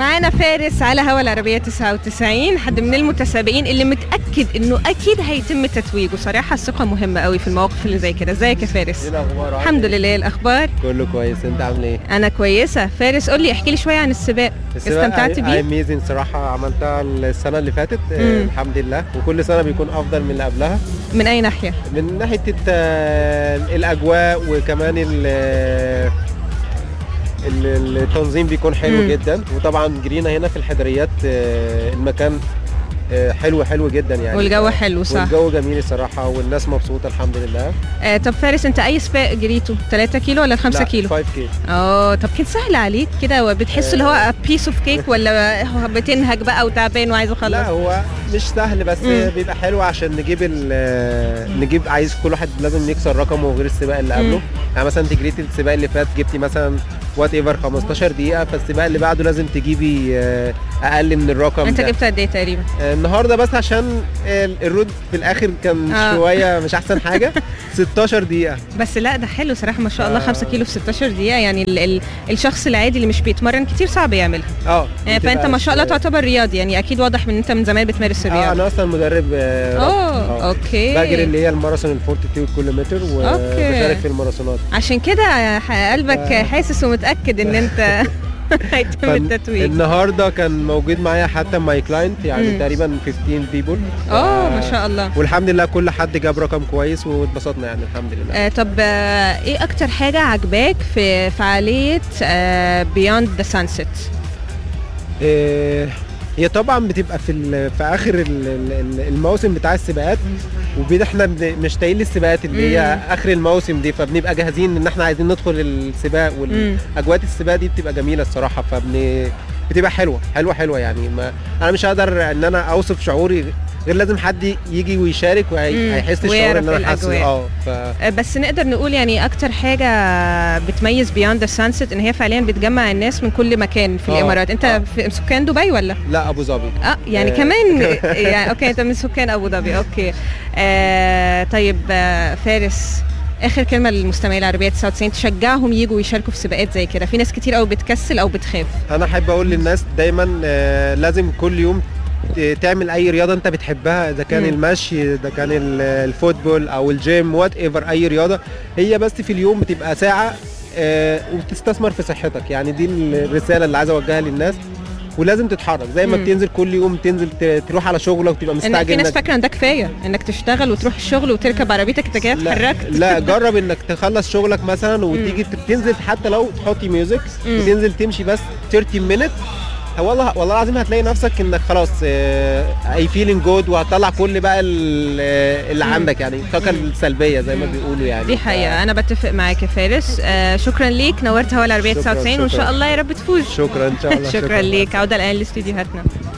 معانا فارس على هوا العربية 99 حد من المتسابقين اللي متأكد انه اكيد هيتم تتويجه صراحة الثقة مهمة قوي في المواقف اللي زي كده ازيك يا فارس الاخبار الحمد لله الاخبار كله كويس انت عامل ايه انا كويسة فارس قول لي احكي لي شوية عن السباق استمتعت بيه اميزنج صراحه عملتها السنه اللي فاتت آه، مم. الحمد لله وكل سنه بيكون افضل من اللي قبلها من اي ناحية من ناحيه الت- الاجواء وكمان ال ال- التنظيم بيكون حلو مم. جدا وطبعا جرينا هنا في الحضريات آه، المكان آه، حلو حلو جدا يعني والجو حلو صح والجو جميل الصراحه والناس مبسوطه الحمد لله آه طب فارس انت اي سباق جريته 3 كيلو ولا 5 كيلو 5 كيلو اه طب كان سهل عليك كده بتحس اللي هو بيس اوف كيك ولا هو بتنهج بقى وتعبان وعايز اخلص لا هو مش سهل بس مم. بيبقى حلو عشان نجيب ال نجيب عايز كل واحد لازم يكسر رقمه غير السباق اللي قبله مم. يعني مثلا انت جريتي السباق اللي فات جبتي مثلا وات ايفر 15 دقيقه فالسباق اللي بعده لازم تجيبي آه، اقل من الرقم انت ده جبت قد ايه تقريبا آه، النهارده بس عشان ال- الرود في الاخر كان آه. شويه مش احسن حاجه 16 دقيقه بس لا ده حلو صراحه ما شاء الله آه. 5 كيلو في 16 دقيقه يعني ال ال الشخص العادي اللي مش بيتمرن كتير صعب يعملها اه يعني فانت بتبقى ما شاء الله ش- تعتبر رياضي يعني اكيد واضح من انت من زمان بتمارس اه الرياضه انا اصلا مدرب آه، اه آه. اوكي بجري اللي هي الماراثون ال 42 كيلومتر أوكي. وبشارك في الماراثونات عشان كده ح- قلبك آه. حاسس ومتاكد ان انت هيتم التتويج النهارده كان موجود معايا حتى ماي كلاينت يعني مم. تقريبا 15 بيبول اه ما شاء الله والحمد لله كل حد جاب رقم كويس واتبسطنا يعني الحمد لله آه طب آه ايه اكتر حاجه عجباك في فعاليه بيوند ذا سانست إيه هي طبعا بتبقى في ال- في اخر ال- ال- الموسم بتاع السباقات وبين احنا بن- مشتاقين للسباقات اللي هي مم. اخر الموسم دي فبنبقى جاهزين ان احنا عايزين ندخل السباق مم. والاجواء السباق دي بتبقى جميله الصراحه فبن بتبقى حلوه حلوه حلوه يعني ما انا مش هقدر ان انا اوصف شعوري غير لازم حد يجي ويشارك مم. وهيحس الشعور ويعرف ان انا حاسس الأجواء. اه ف آه، بس نقدر نقول يعني اكتر حاجه بتميز بيوند ذا سانست ان هي فعليا بتجمع الناس من كل مكان في آه، الامارات انت آه. في سكان دبي ولا لا ابو ظبي اه يعني آه. كمان يعني اوكي انت من سكان ابو ظبي اوكي آه طيب آه فارس اخر كلمه للمستمعين العربيه 99 تشجعهم يجوا يشاركوا في سباقات زي كده في ناس كتير قوي بتكسل او بتخاف انا احب اقول للناس دايما آه، لازم كل يوم ت- تعمل اي رياضه انت بتحبها اذا كان مم. المشي اذا كان ال- الفوتبول او الجيم وات ايفر اي رياضه هي بس في اليوم بتبقى ساعه آه، وتستثمر في صحتك يعني دي الرساله اللي عايز اوجهها للناس ولازم تتحرك زي ما مم. بتنزل كل يوم تنزل ت- تروح على شغلك وتبقى ان في مستعجل ناس انك فاكره ان ده كفايه انك تشتغل وتروح الشغل وتركب عربيتك انت كده لا, اتحركت لا جرب انك تخلص شغلك مثلا وتيجي تنزل حتى لو تحطي ميوزك مم. وتنزل تمشي بس 30 مينت والله والله العظيم هتلاقي نفسك انك خلاص اي فيلينج جود وهتطلع كل بقى ال- آه، اللي مم. عندك يعني الطاقه السلبيه زي ما مم. بيقولوا يعني دي ف- حقيقه انا بتفق معاك يا فارس آه شكرا ليك نورت هوا العربيه شكراً، 99 وان شاء شكراً. الله يا رب تفوز شكرا ان شاء الله شكرا ليك عوده الان لاستديوهاتنا